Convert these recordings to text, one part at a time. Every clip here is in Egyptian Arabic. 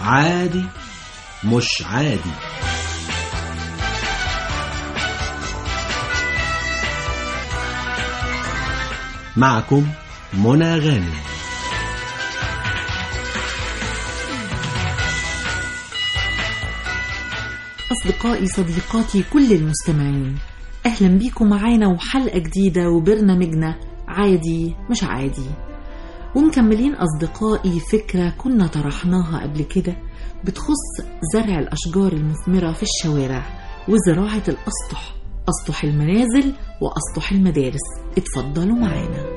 عادي مش عادي معكم منى غانم أصدقائي صديقاتي كل المستمعين أهلا بيكم معانا وحلقة جديدة وبرنامجنا عادي مش عادي ومكملين أصدقائي فكرة كنا طرحناها قبل كده بتخص زرع الأشجار المثمرة في الشوارع وزراعة الأسطح أسطح المنازل وأسطح المدارس اتفضلوا معانا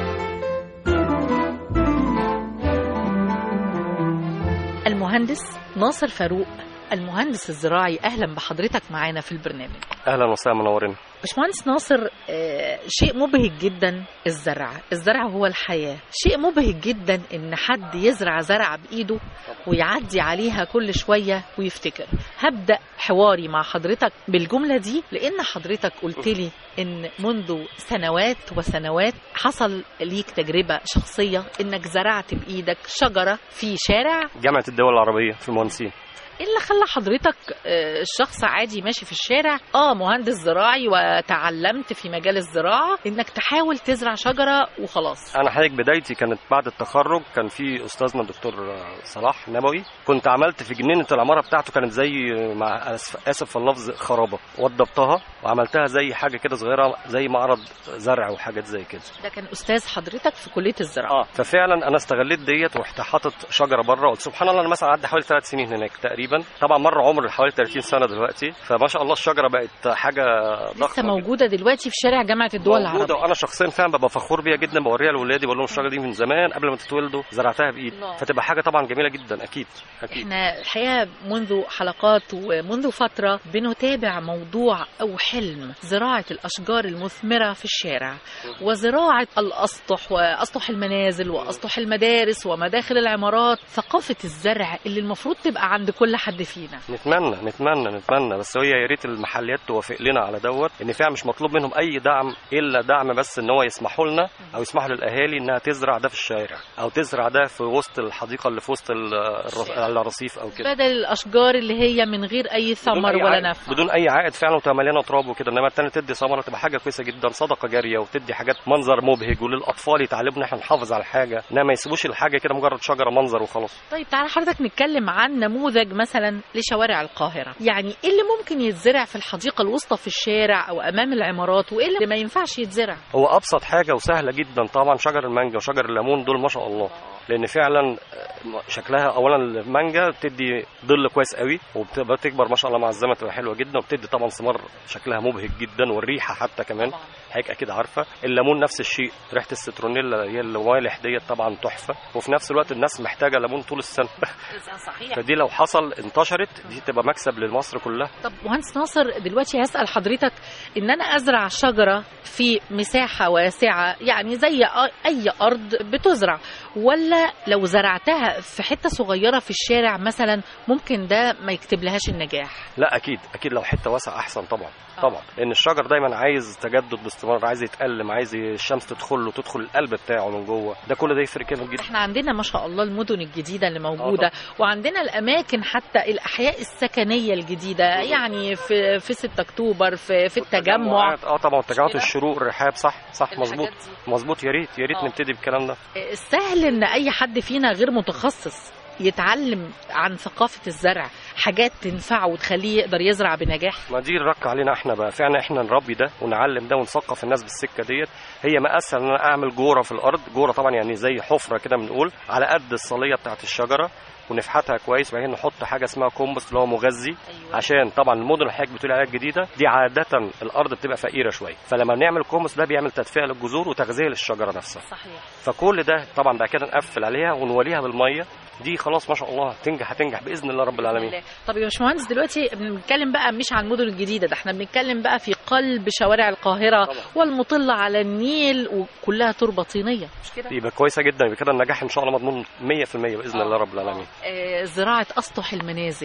المهندس ناصر فاروق المهندس الزراعي أهلا بحضرتك معانا في البرنامج اهلا وسهلا منورين باشمهندس ناصر آه، شيء مبهج جدا الزرع الزرع هو الحياة شيء مبهج جدا ان حد يزرع زرع بايده ويعدي عليها كل شوية ويفتكر هبدأ حواري مع حضرتك بالجملة دي لان حضرتك قلت لي ان منذ سنوات وسنوات حصل ليك تجربة شخصية انك زرعت بايدك شجرة في شارع جامعه الدول العربيه في المهندسين ايه اللي خلى حضرتك آه، شخص عادي ماشي في الشارع اه مهندس زراعي وتعلمت في مجال الزراعة انك تحاول تزرع شجرة وخلاص انا حضرتك بدايتي كانت بعد التخرج كان في استاذنا الدكتور صلاح نبوي كنت عملت في جنينه العماره بتاعته كانت زي مع اسف, آسف في اللفظ خرابه وضبطها وعملتها زي حاجه كده صغيره زي معرض زرع وحاجات زي كده ده كان استاذ حضرتك في كلية الزراعة اه ففعلا انا استغليت ديت ورحت حاطط شجره بره قلت سبحان الله انا مثلا عدى حوالي ثلاث سنين هناك تقريبا طبعا مر عمر حوالي 30 سنه دلوقتي فما شاء الله الشجره بقت حاجه ضخمه لسه جداً. موجودة دلوقتي في شارع جامعة الدول موجودة العربية وانا شخصيا فعلا ببقى فخور بيها جدا بوريها لاولادي بقول لهم الشجره دي من زمان قبل ما تتولدوا زرعتها بايد الله. فتبقى حاجه طبعا جميله جدا اكيد اكيد احنا الحقيقه منذ حلقات ومنذ فتره بنتابع موضوع او حلم زراعه الاشجار المثمره في الشارع وزراعه الاسطح واسطح المنازل واسطح المدارس ومداخل العمارات ثقافه الزرع اللي المفروض تبقى عند كل حد فينا نتمنى نتمنى نتمنى بس هي يا ريت المحليات توافق لنا على دوت ان فعلا مش مطلوب منهم اي دعم الا دعم بس ان هو يسمحوا لنا او يسمحوا للاهالي انها تزرع ده في الشارع او تزرع ده في وسط الحديقه اللي في وسط ال- الر- الرصيف او كده بدل الاشجار اللي هي من غير اي بدون ثمر أي ولا عائد- نفع بدون اي عائد فعلا وتبقى مليانه تراب وكده انما التانية تدي ثمره تبقى حاجه كويسه جدا صدقه جاريه وتدي حاجات منظر مبهج وللاطفال يتعلموا ان احنا نحافظ على الحاجه انما ما يسيبوش الحاجه كده مجرد شجره منظر وخلاص طيب تعالى حضرتك نتكلم عن نموذج مثلا لشوارع القاهرة يعني ايه اللي ممكن يتزرع في الحديقة الوسطى في الشارع او امام العمارات وايه اللي ما ينفعش يتزرع هو ابسط حاجه وسهله جدا طبعا شجر المانجا وشجر الليمون دول ما شاء الله لان فعلا آه، شكلها اولا المانجا بتدي ظل كويس قوي وبتبقى تكبر ما شاء الله مع الزمن تبقى حلوه جدا وبتدي طبعا ثمار شكلها مبهج جدا والريحه حتى كمان حضرتك اكيد عارفه الليمون نفس الشيء ريحه السترونيلا هي الموالح ديت طبعا تحفه وفي نفس الوقت الناس محتاجه ليمون طول السنه صحيح فدي لو حصل انتشرت دي تبقى مكسب لمصر كلها طب مهندس ناصر دلوقتي هسأل حضرتك ان انا ازرع شجرة في مساحة واسعة يعني زي أ- اي ارض بتزرع ولا لو زرعتها في حتة صغيرة في الشارع مثلا ممكن ده ما يكتب لهاش النجاح لا اكيد اكيد لو حته واسعه احسن طبعا آه. طبعا لان الشجر دايما عايز تجدد باستمرار عايز يتألم عايز الشمس تدخل له تدخل القلب بتاعه من جوه ده كل ده يفرق جامد جدا احنا عندنا ما شاء الله المدن الجديدة اللي موجودة وعندنا الاماكن حتى الاحياء السكنية الجديدة يعني في في 6 اكتوبر في في التجمع والتجمعات، اه طبعا تجمعات كده؟ الشروق الرحاب صح صح الحاجات مظبوط دي. مظبوط يا ريت يا ريت آه. نبتدي بالكلام ده سهل ان اي حد فينا غير متخصص يتعلم عن ثقافة الزرع حاجات تنفعه وتخليه يقدر يزرع بنجاح ما دي الرك علينا احنا بقى فعلا احنا نربي ده ونعلم ده ونثقف الناس بالسكه ديت هي ما اسهل ان انا اعمل جوره في الارض جوره طبعا يعني زي حفره كده بنقول على قد الصليه بتاعت الشجره ونفحتها كويس وبعدين نحط حاجه اسمها كومبوست اللي هو مغذي أيوة. عشان طبعا المدن اللي حضرتك بتقول عليها الجديده دي عاده الارض بتبقى فقيره شويه فلما بنعمل كومبوست ده بيعمل تدفئه للجذور وتغذيه للشجره نفسها صحيح فكل ده طبعا بعد كده نقفل عليها ونوليها بالميه دي خلاص ما شاء الله تنجح هتنجح باذن الله رب العالمين الله. طب يا باشمهندس دلوقتي بنتكلم بقى مش عن المدن الجديده ده احنا بنتكلم بقى في قلب شوارع القاهره طبعا. والمطله على النيل وكلها تربه طينيه مش كده يبقى كويسه جدا يبقى كده النجاح ان شاء الله مضمون 100% باذن الله رب العالمين آه، زراعه اسطح المنازل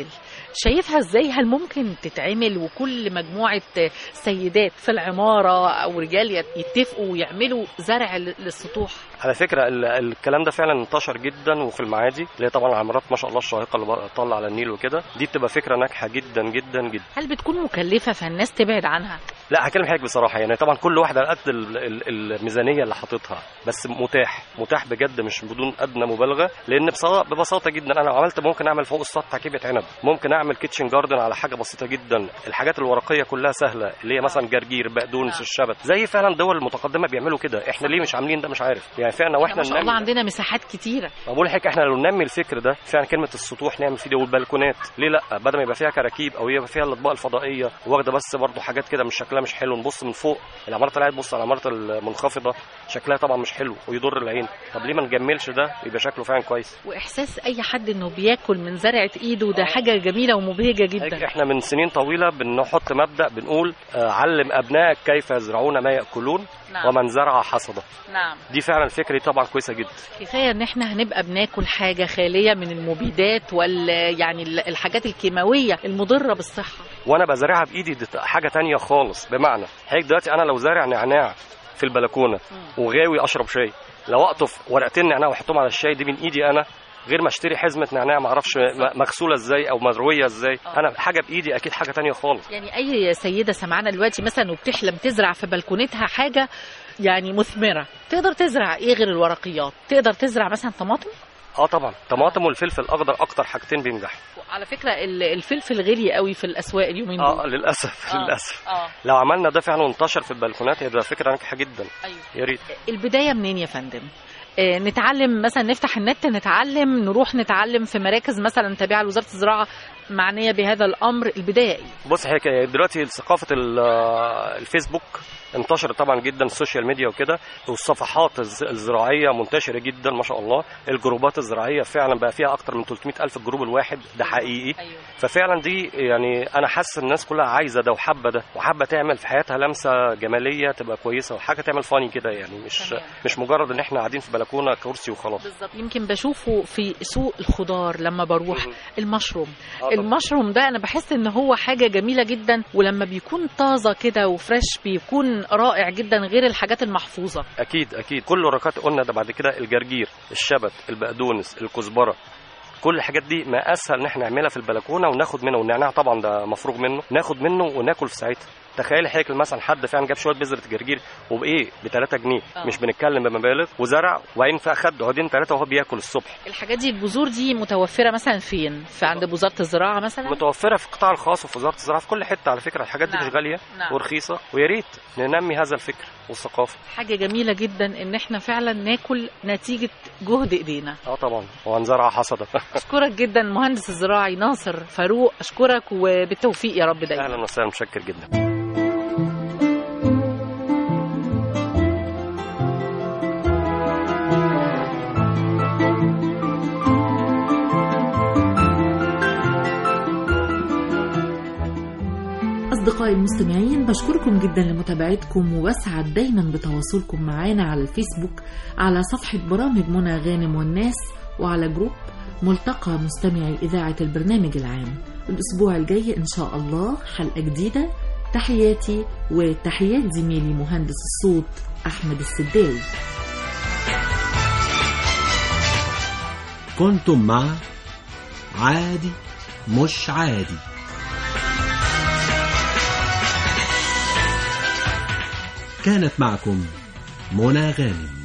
شايفها ازاي هل ممكن تتعمل وكل مجموعة سيدات في العمارة او رجال يت- يتفقوا ويعملوا زرع ل- للسطوح على فكره ال- الكلام ده فعلا انتشر جدا وفي المعادي اللي هي طبعا العمارات ما شاء الله الشاهقه اللي بقى- طالعه على النيل وكده دي بتبقى فكره ناجحه جدا جدا جدا هل بتكون مكلفة فالناس تبعد عنها لا هكلم حضرتك بصراحه يعني طبعا كل واحد على قد ال- ال- الميزانيه اللي حاططها بس متاح متاح بجد مش بدون ادنى مبالغه لان بصرا- ببساطه جدا انا لو عملت ممكن اعمل فوق السطح كيبه عنب ممكن اعمل كيتشن جاردن على حاجه بسيطه جدا الحاجات الورقيه كلها سهله اللي هي مثلا جرجير بقدونس آه. الشبت زي فعلا الدول المتقدمه بيعملوا كده احنا ليه مش عاملين ده مش عارف يعني فعلا احنا واحنا ما شاء الله ننمي- عندنا مساحات كتيرة بقول لحضرتك احنا لو ننمي الفكر ده فعلا كلمه السطوح نعمل فيه ده والبلكونات ليه لا بدل ما يبقى فيها كراكيب او يبقى فيها الاطباق الفضائيه واخده بس برضو حاجات كده مش شكلها مش حلو نبص من فوق العماره طلعت تبص على العماره المنخفضه شكلها طبعا مش حلو ويضر العين طب ليه ما نجملش ده يبقى شكله فعلا كويس واحساس اي حد انه بياكل من زرعة ايده ده حاجة جميلة ومبهجة جدا احنا من سنين طويله بنحط مبدا بنقول آه، علم ابنائك كيف يزرعون ما ياكلون نعم ومن زرع حصد نعم دي فعلا الفكره دي طبعا كويسه جدا كفايه ان احنا هنبقى بناكل حاجه خاليه من المبيدات وال يعني ال- الحاجات الكيماويه المضره بالصحه وانا بزرعها بايدي دي حاجه تانية خالص بمعنى هيك دلوقتي انا لو زارع نعناع في البلكونه وغاوي اشرب شاي لو اقطف ورقتين نعناع واحطهم على الشاي دي من ايدي انا غير ما اشتري حزمه نعناع ما اعرفش م- مغسوله ازاي او مرويه ازاي آه. انا حاجه بايدي اكيد حاجه تانية خالص يعني اي سيده سمعنا دلوقتي مثلا وبتحلم تزرع في بلكونتها حاجه يعني مثمره تقدر تزرع ايه غير الورقيات تقدر تزرع مثلا طماطم اه طبعا طماطم والفلفل الاخضر اكتر حاجتين بينجحوا على فكره ال- الفلفل غالي قوي في الاسواق اليومين اه دول للاسف آه. للاسف اه لو عملنا ده فعلا وانتشر في البلكونات هيبقى فكره ناجحه جدا ايوه يا ريت البدايه منين يا فندم آه، نتعلم مثلا نفتح النت نتعلم نروح نتعلم في مراكز مثلا تابعه لوزاره الزراعه معنيه بهذا الامر البدايه ايه بص هيك دلوقتي ثقافه ال- الفيسبوك انتشرت طبعا جدا السوشيال ميديا وكده والصفحات الز- الزراعيه منتشره جدا ما شاء الله الجروبات الزراعيه فعلا بقى فيها اكتر من 300 الف جروب الواحد ده حقيقي ايوه ففعلا دي يعني انا حاسس الناس كلها عايزه ده وحابه ده وحابه تعمل في حياتها لمسه جماليه تبقى كويسه وحاجه تعمل فاني كده يعني مش تمام. مش مجرد ان احنا قاعدين في بلكونه كرسي وخلاص بالظبط يمكن بشوفه في سوق الخضار لما بروح مم. المشروم آه طبعاً. المشروم ده انا بحس ان هو حاجه جميله جدا ولما بيكون طازه كده وفريش بيكون رائع جدا غير الحاجات المحفوظه اكيد اكيد كل الركات قلنا ده بعد كده الجرجير الشبت البقدونس الكزبره كل الحاجات دي ما اسهل ان احنا نعملها في البلكونه وناخد منه والنعناع طبعا ده مفروغ منه ناخد منه وناكل في ساعتها تخيل حضرتك مثلا حد فعلا جاب شويه بذره جرجير وبايه ب 3 جنيه آه. مش بنتكلم بمبالغ وزرع وبعدين فاخد عودين ثلاثه وهو بياكل الصبح الحاجات دي البذور دي متوفره مثلا فين في عند وزاره الزراعه مثلا متوفره في القطاع الخاص وفي وزاره الزراعه في كل حته على فكره الحاجات دي نعم. مش غاليه نعم. ورخيصه ويا ريت ننمي هذا الفكر والثقافه حاجه جميله جدا ان احنا فعلا ناكل نتيجه جهد ايدينا اه طبعا وهنزرع حصده اشكرك جدا المهندس الزراعي ناصر فاروق اشكرك وبالتوفيق يا رب دايما اهلا وسهلا متشكر جدا أصدقائي المستمعين بشكركم جدا لمتابعتكم وبسعد دايما بتواصلكم معنا على الفيسبوك على صفحة برامج منى غانم والناس وعلى جروب ملتقى مستمعي إذاعة البرنامج العام الأسبوع الجاي إن شاء الله حلقة جديدة تحياتي وتحيات زميلي مهندس الصوت أحمد السداوي كنتم مع عادي مش عادي كانت معكم منى غانم